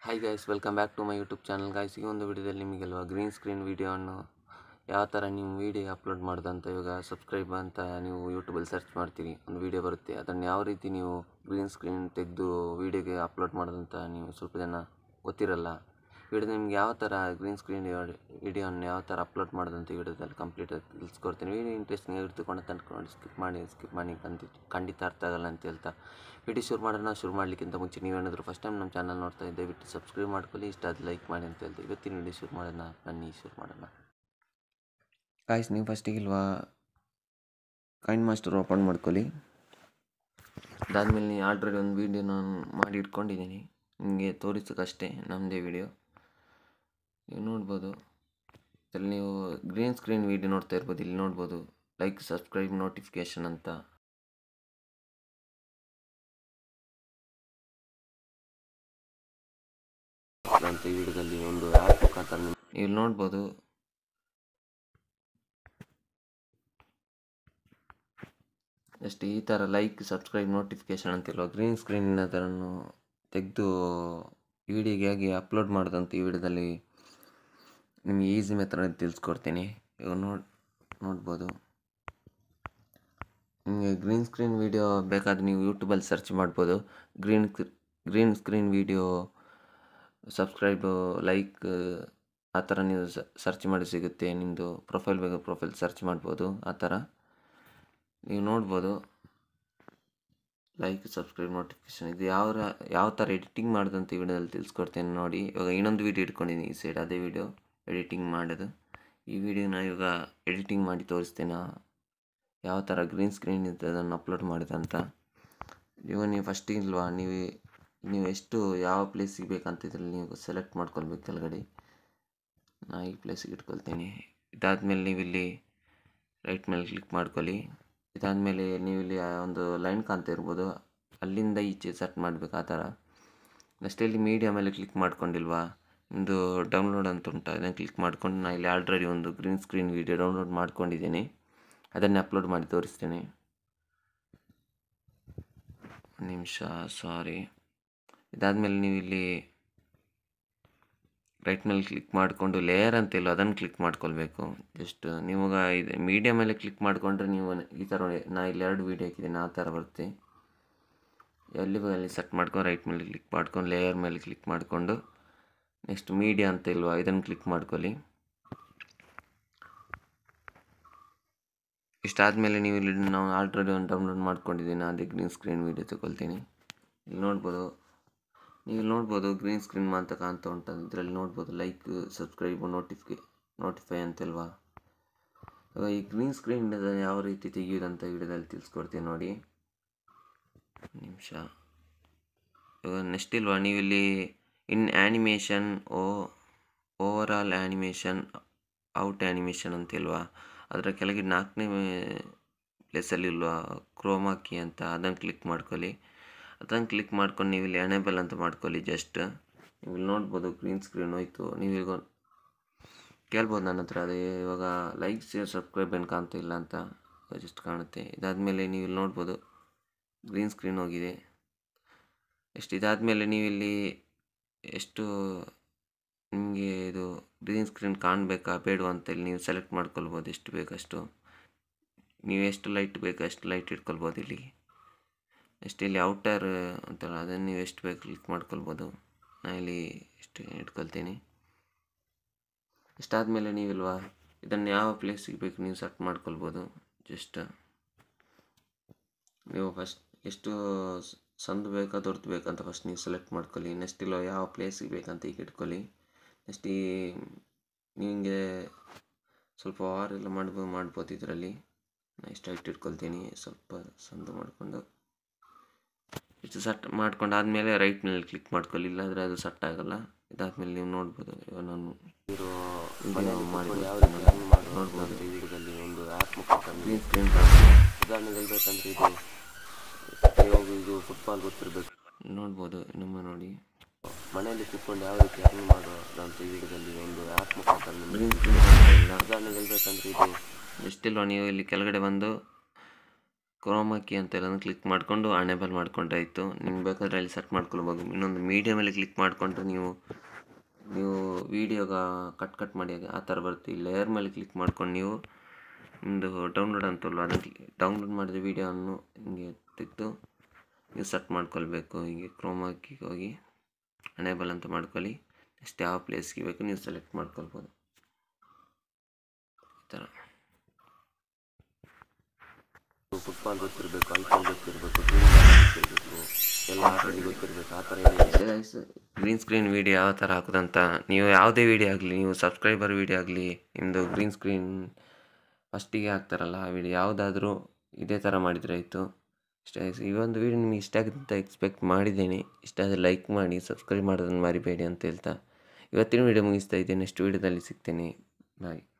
hi guys welcome back to my YouTube channel guys ಈ ಒಂದು ವಿಡಿಯೋದಲ್ಲಿ ನಿಮಗೆಲ್ವಾ ಗ್ರೀನ್ ಸ್ಕ್ರೀನ್ ವಿಡಿಯೋವನ್ನು ಯಾವ ಥರ ನೀವು ವಿಡಿಯೋ ಅಪ್ಲೋಡ್ ಮಾಡೋದಂತ ಇವಾಗ ಸಬ್ಸ್ಕ್ರೈಬ್ ಅಂತ ನೀವು ಯೂಟ್ಯೂಬಲ್ಲಿ ಸರ್ಚ್ ಮಾಡ್ತೀರಿ ಒಂದು ವಿಡಿಯೋ ಬರುತ್ತೆ ಅದನ್ನು ಯಾವ ರೀತಿ ನೀವು ಗ್ರೀನ್ ಸ್ಕ್ರೀನ್ ತೆಗೆದು ವಿಡಿಯೋಗೆ ಅಪ್ಲೋಡ್ ಮಾಡೋದಂತ ನೀವು ಸ್ವಲ್ಪ ಜನ ಗೊತ್ತಿರಲ್ಲ ವಿಡಿಯೋ ನಿಮ್ಗೆ ಯಾವ ಥರ ಗ್ರೀನ್ ಸ್ಕ್ರೀನ್ ವಿಡಿಯೋನ ಯಾವ ಥರ ಅಪ್ಲೋಡ್ ಮಾಡೋದಂತ ಈ ವಿಡಿಯೋದಲ್ಲಿ ಕಂಪ್ಲೀಟ್ ತಿಳಿಸ್ಕೊಡ್ತೀನಿ ವಿಡಿಯೋ ಇಂಟ್ರೆಸ್ಟಿಂಗ್ ಇರ್ತಕೊಂಡು ತಂದ್ಕೊಂಡು ಸ್ಕಿಪ್ ಮಾಡಿ ಸ್ಕಿಪ್ ಮಾಡಿ ಖಂಡಿತ ಖಂಡಿತ ಅರ್ಥ ಆಗಲ್ಲ ಅಂತ ಹೇಳ್ತಾ ವಿಡಿಯೋ ಶುರು ಮಾಡೋಣ ಶುರು ಮಾಡಲಿಕ್ಕಿಂತ ಮುಂಚೆ ನೀವೇನಾದರೂ ಫಸ್ಟ್ ಟೈಮ್ ನಮ್ಮ ಚಾನಲ್ ನೋಡ್ತಾ ಇದ್ದೆ ಬಿಟ್ಟು ಸಬ್ಸ್ಕ್ರೈಬ್ ಮಾಡ್ಕೊಳ್ಳಿ ಇಷ್ಟ ಅದು ಲೈಕ್ ಮಾಡಿ ಅಂತ ಹೇಳ್ತಾ ಇವತ್ತಿನ ವಿಡಿಯೋ ಶುರು ಮಾಡೋಣ ಬನ್ನಿ ಶುರು ಮಾಡೋಣ ಗಾಯ್ಸ್ ನೀವು ಫಸ್ಟಿಗಿಲ್ವಾ ಕೈಂಡ್ ಮಾಸ್ಟರ್ ಓಪನ್ ಮಾಡ್ಕೊಳ್ಳಿ ಅದಾದಮೇಲೆ ನೀವು ಆಲ್ರೆಡಿ ಒಂದು ವೀಡಿಯೋ ನಾನು ಮಾಡಿ ಇಟ್ಕೊಂಡಿದ್ದೀನಿ ನಿಮಗೆ ತೋರಿಸೋಕ್ಕಷ್ಟೇ ನಮ್ಮದೇ ವಿಡಿಯೋ ನೀವು ನೋಡ್ಬೋದು ಇದರಲ್ಲಿ ನೀವು ಗ್ರೀನ್ ಸ್ಕ್ರೀನ್ ವೀಡಿಯೋ ನೋಡ್ತಾ ಇರ್ಬೋದು ಇಲ್ಲಿ ನೋಡ್ಬೋದು ಲೈಕ್ ಸಬ್ಸ್ಕ್ರೈಬ್ ನೋಟಿಫಿಕೇಷನ್ ಅಂತ ಅಂತ ಈ ವಿಡಿಯೋದಲ್ಲಿ ಒಂದು ಆ್ಯಪ್ ಮುಖಾಂತರ ನೀವು ಇಲ್ಲಿ ನೋಡ್ಬೋದು ಜಸ್ಟ್ ಈ ಥರ ಲೈಕ್ ಸಬ್ಸ್ಕ್ರೈಬ್ ನೋಟಿಫಿಕೇಷನ್ ಅಂತಿಲ್ವ ಗ್ರೀನ್ ಸ್ಕ್ರೀನಿನ ಥರನ್ನು ತೆಗೆದು ವಿಡಿಯೋಗೆ ಹೇಗೆ ಅಪ್ಲೋಡ್ ಮಾಡೋದಂತ ಈ ವಿಡಿಯೋದಲ್ಲಿ ನಿಮಗೆ ಈಸಿ ಮೆಥಡ್ ತಿಳಿಸ್ಕೊಡ್ತೀನಿ ಇವಾಗ ನೋಡಿ ನೋಡ್ಬೋದು ನಿಮಗೆ ಗ್ರೀನ್ ಸ್ಕ್ರೀನ್ ವೀಡಿಯೋ ಬೇಕಾದರೆ ನೀವು ಯೂಟ್ಯೂಬಲ್ಲಿ ಸರ್ಚ್ ಮಾಡ್ಬೋದು green green screen video subscribe like ಆ ಥರ ನೀವು ಸರ್ಚ್ ಮಾಡಿ ಸಿಗುತ್ತೆ ನಿಮ್ಮದು ಪ್ರೊಫೈಲ್ ಬೇಕು ಪ್ರೊಫೈಲ್ ಸರ್ಚ್ ಮಾಡ್ಬೋದು ಆ ಥರ ನೀವು ನೋಡ್ಬೋದು ಲೈಕ್ ಸಬ್ಸ್ಕ್ರೈಬ್ ನೋಟಿಫಿಕೇಷನ್ ಇದು ಯಾವ ಯಾವ ಥರ ಎಡಿಟಿಂಗ್ ಮಾಡೋದಂತ ಈ ವಿಡಿಯೋದಲ್ಲಿ ತಿಳಿಸ್ಕೊಡ್ತೇನೆ ನೋಡಿ ಇವಾಗ ಇನ್ನೊಂದು ವೀಡಿಯೋ ಇಟ್ಕೊಂಡಿದ್ದೀನಿ ಈ ಸೈಡ್ ಅದೇ ವಿಡಿಯೋ ಎಡಿಟಿಂಗ್ ಮಾಡೋದು ಈ ವಿಡಿಯೋನ ಇವಾಗ ಎಡಿಟಿಂಗ್ ಮಾಡಿ ತೋರಿಸ್ತೇನೆ ಯಾವ ಥರ ಗ್ರೀನ್ ಸ್ಕ್ರೀನ್ ಇದ್ದು ಅದನ್ನು ಅಪ್ಲೋಡ್ ಮಾಡಿದಂತ ಇವಾಗ ನೀವು ಫಸ್ಟಿಗಿಲ್ವಾ ನೀವು ನೀವು ಎಷ್ಟು ಯಾವ ಪ್ಲೇಸಿಗೆ ಬೇಕಂತಿದ್ರಲ್ಲಿ ನೀವು ಸೆಲೆಕ್ಟ್ ಮಾಡ್ಕೊಳ್ಬೇಕು ಕೆಳಗಡೆ ನಾ ಈ ಪ್ಲೇಸಿಗೆ ಇಟ್ಕೊಳ್ತೀನಿ ಇದಾದಮೇಲೆ ನೀವು ಇಲ್ಲಿ ರೈಟ್ ಮೇಲೆ ಕ್ಲಿಕ್ ಮಾಡ್ಕೊಳ್ಳಿ ಇದಾದಮೇಲೆ ನೀವು ಇಲ್ಲಿ ಒಂದು ಲೈನ್ ಕಾಣ್ತಾ ಇರ್ಬೋದು ಅಲ್ಲಿಂದ ಈಚೆ ಸೆಟ್ ಮಾಡಬೇಕು ಆ ಥರ ನೆಕ್ಸ್ಟ್ ಇಲ್ಲಿ ಮೀಡಿಯಾ ಮೇಲೆ ಕ್ಲಿಕ್ ಮಾಡ್ಕೊಂಡಿಲ್ವಾ ನಿಮ್ಮದು ಡೌನ್ಲೋಡ್ ಅಂತ ಉಂಟು ಅದನ್ನು ಕ್ಲಿಕ್ ಮಾಡ್ಕೊಂಡು ನಾನು ಇಲ್ಲಿ ಆಲ್ರೆಡಿ ಒಂದು ಗ್ರೀನ್ ಸ್ಕ್ರೀನ್ ವೀಡಿಯೋ ಡೌನ್ಲೋಡ್ ಮಾಡ್ಕೊಂಡಿದ್ದೀನಿ ಅದನ್ನೇ ಅಪ್ಲೋಡ್ ಮಾಡಿ ತೋರಿಸ್ತೇನೆ ನಿಮಿಷ ಸಾರಿ ಇದಾದಮೇಲೆ ನೀವು ಇಲ್ಲಿ ರೈಟ್ ಮೇಲೆ ಕ್ಲಿಕ್ ಮಾಡಿಕೊಂಡು ಲೇಯರ್ ಅಂತಿಲ್ಲ ಅದನ್ನು ಕ್ಲಿಕ್ ಮಾಡ್ಕೊಳ್ಬೇಕು ಜಸ್ಟ್ ನೀವಾಗ ಇದು ಮೀಡಿಯಾ ಮೇಲೆ ಕ್ಲಿಕ್ ಮಾಡಿಕೊಂಡ್ರೆ ನೀವು ಈ ಥರ ನಾ ಇಲ್ಲಿ ಎರಡು ವೀಡಿಯೋ ಹಾಕಿದ್ದೀನಿ ಆ ಥರ ಬರುತ್ತೆ ಎಲ್ಲಿ ಅಲ್ಲಿ ಸೆಟ್ ಮಾಡ್ಕೊಂಡು ರೈಟ್ ಮೇಲೆ ಕ್ಲಿಕ್ ಮಾಡ್ಕೊಂಡು ಲೇಯರ್ ಮೇಲೆ ಕ್ಲಿಕ್ ಮಾಡಿಕೊಂಡು ನೆಕ್ಸ್ಟ್ ಮೀಡಿಯಾ ಅಂತ ಇಲ್ವಾ ಇದನ್ನು ಕ್ಲಿಕ್ ಮಾಡ್ಕೊಳ್ಳಿ ಇಷ್ಟಾದಮೇಲೆ ನೀವು ಇಲ್ಲಿ ನಾವು ಆಲ್ರೆಡಿ ಒಂದು ಡೌನ್ಲೋಡ್ ಮಾಡ್ಕೊಂಡಿದ್ದೀನಿ ಅದೇ ಗ್ರೀನ್ ಸ್ಕ್ರೀನ್ ವೀಡಿಯೋ ತಗೊಳ್ತೀನಿ ಇಲ್ಲಿ ನೋಡ್ಬೋದು ನೀವು ನೋಡ್ಬೋದು ಗ್ರೀನ್ ಸ್ಕ್ರೀನ್ ಅಂತ ಕಾಣ್ತಾ ಉಂಟು ಇದರಲ್ಲಿ ನೋಡ್ಬೋದು ಲೈಕ್ ಸಬ್ಸ್ಕ್ರೈಬ್ ನೋಟಿಫಿಕೇ ನೋಟಿಫೈ ಅಂತಲ್ವಾ ಇವಾಗ ಈ ಗ್ರೀನ್ ಸ್ಕ್ರೀನ್ ಯಾವ ರೀತಿ ತೆಗೆಯೋದಂತ ವಿಡಿಯೋದಲ್ಲಿ ತಿಳಿಸ್ಕೊಡ್ತೀನಿ ನೋಡಿ ನಿಮಿಷ ಇವಾಗ ನೆಕ್ಸ್ಟ್ ಇಲ್ವಾ ನೀವಿಲ್ಲಿ ಇನ್ ಆ್ಯನಿಮೇಷನ್ ಓ over all animation out animation ಅಂತಿಲ್ವಾ ಅದರ ಕೆಳಗೆ ನಾಲ್ಕನೇ ಪ್ಲೇಸಲ್ಲಿ ಇಲ್ವಾ ಕ್ರೋಮಾಕಿ ಅಂತ ಅದನ್ನು ಕ್ಲಿಕ್ ಮಾಡ್ಕೊಳ್ಳಿ ಅದನ್ನು ಕ್ಲಿಕ್ ಮಾಡ್ಕೊಂಡು ನೀವು ಇಲ್ಲಿ ಎನೇಬಲ್ ಅಂತ ಮಾಡ್ಕೊಳ್ಳಿ ಜಸ್ಟ್ ನೀವು ಇಲ್ಲಿ ನೋಡ್ಬೋದು ಗ್ರೀನ್ ಸ್ಕ್ರೀನ್ ಹೋಯ್ತು ನೀವೀಗ ಕೇಳ್ಬೋದು ನನ್ನ ಹತ್ರ ಅದೇ ಇವಾಗ ಲೈಕ್ ಶೇರ್ ಸಬ್ಸ್ಕ್ರೈಬ್ ಏನು ಕಾಣ್ತಾ ಇಲ್ಲ ಅಂತ ಜಸ್ಟ್ ಕಾಣುತ್ತೆ ಇದಾದಮೇಲೆ ನೀವು ಇಲ್ಲಿ ನೋಡ್ಬೋದು ಗ್ರೀನ್ ಸ್ಕ್ರೀನ್ ಹೋಗಿದೆ ಎಷ್ಟು ಇದಾದಮೇಲೆ ನೀವು ಇಲ್ಲಿ ಎಷ್ಟು ನಿಮಗೆ ಇದು ಗ್ರೀನ್ ಸ್ಕ್ರೀನ್ ಕಾಣಬೇಕಾ ಬೇಡವಾ ಅಂತ ಇಲ್ಲಿ ನೀವು ಸೆಲೆಕ್ಟ್ ಮಾಡ್ಕೊಳ್ಬೋದು ಎಷ್ಟು ಬೇಕಷ್ಟು ನೀವು ಎಷ್ಟು ಲೈಟ್ ಬೇಕು ಅಷ್ಟು ಲೈಟ್ ಇಟ್ಕೊಳ್ಬೋದು ಇಲ್ಲಿ ಎಷ್ಟು ಇಲ್ಲಿ ಔಟರ್ ಅಂತಲ್ಲ ಅದನ್ನು ನೀವು ಎಷ್ಟು ಬೇಕು ಕ್ಲಿಕ್ ಮಾಡ್ಕೊಳ್ಬೋದು ನಾನು ಇಲ್ಲಿ ಎಷ್ಟು ಇಟ್ಕೊಳ್ತೀನಿ ಇಷ್ಟಾದಮೇಲೆ ನೀವಿಲ್ವಾ ಇದನ್ನು ಯಾವ ಪ್ಲೇಸಿಗೆ ಬೇಕು ನೀವು ಸೆಟ್ ಮಾಡ್ಕೊಳ್ಬೋದು ಜಸ್ಟ್ ನೀವು ಫಸ್ಟ್ ಎಷ್ಟು ಸಂದು ಬೇಕಾ ದೊಡ್ಡದು ಬೇಕಂತ ಫಸ್ಟ್ ನೀವು ಸೆಲೆಕ್ಟ್ ಮಾಡ್ಕೊಳ್ಳಿ ನೆಕ್ಸ್ಟ್ ಇಲ್ಲ ಯಾವ ಪ್ಲೇಸಿಗೆ ಬೇಕಂತ ಈಗ ಇಟ್ಕೊಳ್ಳಿ ನೆಕ್ಸ್ಟ್ ಈ ನಿಮಗೆ ಸ್ವಲ್ಪ ವಾರ್ ಎಲ್ಲ ಮಾಡ್ಬೋದು ಮಾಡ್ಬೋದು ಇದರಲ್ಲಿ ನಾನು ಇಷ್ಟು ಹೈಟ್ ಇಟ್ಕೊಳ್ತೀನಿ ಸ್ವಲ್ಪ ಸಂದು ಮಾಡಿಕೊಂಡು ಇಷ್ಟು ಸಟ್ ಮಾಡ್ಕೊಂಡು ಆದಮೇಲೆ ರೈಟ್ ಮೇಲೆ ಕ್ಲಿಕ್ ಮಾಡ್ಕೊಳ್ಳಿ ಇಲ್ಲಾಂದರೆ ಅದು ಸಟ್ ಆಗಲ್ಲ ಇದಾದಮೇಲೆ ನೀವು ನೋಡ್ಬೋದು ಇವಾಗ ನಾನು ಇರೋ ಮಾಡಿ ಯಾವ ರೀತಿ ನೋಡ್ಬೋದು ಈ ವಿಡಿಯೋದಲ್ಲಿ ಒಂದು ಆ್ಯಪ್ ಮುಖಾಂತರ ಗ್ರೀನ್ ಸ್ಕ್ರೀನ್ ಉದಾಹರಣೆಗೆ ಹೇಳ್ಬೇಕಂದ್ರೆ ಇದು ಇವಾಗ ಇದು ಫುಟ್ಬಾಲ್ ಗೊತ್ತಿರಬೇಕು ನೋಡ್ಬೋದು ಇನ್ನೊಮ್ಮೆ ನೋಡಿ ಮನೆಯಲ್ಲಿ ಕೂತ್ಕೊಂಡು ಯಾವ ರೀತಿ ಅರ್ನ್ ಮಾಡೋದು ಅಂತ ಈ ವಿಡಿಯೋದಲ್ಲಿ ಒಂದು ಆ್ಯಪ್ ಮುಖಾಂತರ ಗ್ರೀನ್ ಸ್ಕ್ರೀನ್ ಉದಾಹರಣೆಗೆ ಹೇಳ್ಬೇಕಂದ್ರೆ ಇದು ಎಷ್ಟಿಲ್ವ ನೀವು ಇಲ್ಲಿ ಕೆಳಗಡೆ ಬಂದು ಕ್ರೋಮಾ ಕೀ ಅಂತ ಎಲ್ಲನೂ ಕ್ಲಿಕ್ ಮಾಡಿಕೊಂಡು ಅನೇಬಲ್ ಮಾಡ್ಕೊಂಡ್ರೆ ಆಯಿತು ನಿಮ್ಗೆ ಬೇಕಾದರೆ ಅಲ್ಲಿ ಸೆಟ್ ಮಾಡ್ಕೊಳ್ಬೋದು ಇನ್ನೊಂದು ಮೀಡಿಯಾ ಮೇಲೆ ಕ್ಲಿಕ್ ಮಾಡಿಕೊಂಡ್ರೆ ನೀವು ನೀವು ವೀಡಿಯೋಗ ಕಟ್ ಕಟ್ ಮಾಡಿ ಆ ಥರ ಬರುತ್ತೆ ಈ ಲೇಯರ್ ಮೇಲೆ ಕ್ಲಿಕ್ ಮಾಡ್ಕೊಂಡು ನೀವು ನಿಮ್ಮದು ಡೌನ್ಲೋಡ್ ಅಂತಲ್ಲ ಅದನ್ನು ಡೌನ್ಲೋಡ್ ಮಾಡಿದ ವೀಡಿಯೋವನ್ನು ಹಿಂಗೆ ತೆಗೆದು ನೀವು ಸೆಟ್ ಮಾಡ್ಕೊಳ್ಬೇಕು ಹೀಗೆ ಕ್ರೋಮಾಕಿಗೆ ಹೋಗಿ ಅನೇಬಲ್ ಅಂತ ಮಾಡ್ಕೊಳ್ಳಿ ನೆಕ್ಸ್ಟ್ ಯಾವ ಪ್ಲೇಸ್ಗೆ ಬೇಕು ನೀವು ಸೆಲೆಕ್ಟ್ ಮಾಡ್ಕೊಳ್ಬೋದು ಈ ಥರ ಫುಟ್ಬಾಲ್ ಗೊತ್ತಿರಬೇಕು ಐ ಪಿ ಎಲ್ ಗೊತ್ತಿರಬೇಕು ಗೊತ್ತಿರಬೇಕು ಎಲ್ಲ ಆಟಗಳಿಗೆ ಗೊತ್ತಿರಬೇಕು ಆ ಥರ ಏನಿದೆ ಗ್ರೀನ್ ಸ್ಕ್ರೀನ್ ವೀಡಿಯೋ ಯಾವ ಥರ ಹಾಕೋದಂತ ನೀವು ಯಾವುದೇ ವೀಡಿಯೋ ಆಗಲಿ ನೀವು ಸಬ್ಸ್ಕ್ರೈಬರ್ ವೀಡಿಯೋ ಆಗಲಿ ನಿಮ್ಮದು ಗ್ರೀನ್ ಸ್ಕ್ರೀನ್ ಫಸ್ಟಿಗೆ ಹಾಕ್ತಾರಲ್ಲ ಆ ವಿಡಿಯೋ ಯಾವುದಾದ್ರೂ ಇದೇ ಥರ ಮಾಡಿದರೆ ಆಯಿತು ಇಷ್ಟ ಆಯ್ತು ಈ ಒಂದು ವೀಡಿಯೋ ನಿಮಗೆ ಇಷ್ಟ ಆಗುತ್ತೆ ಅಂತ ಎಕ್ಸ್ಪೆಕ್ಟ್ ಮಾಡಿದ್ದೀನಿ ಇಷ್ಟ ಆದರೆ ಲೈಕ್ ಮಾಡಿ ಸಬ್ಸ್ಕ್ರೈಬ್ ಮಾಡೋದನ್ನು ಮರಿಬೇಡಿ ಅಂತ ಹೇಳ್ತಾ ಇವತ್ತಿನ ವೀಡಿಯೋ ಮುಗಿಸ್ತಾ ಇದ್ದೀನಿ ನೆಕ್ಸ್ಟ್ ವೀಡಿಯೋದಲ್ಲಿ ಸಿಗ್ತೀನಿ ಬಾಯ್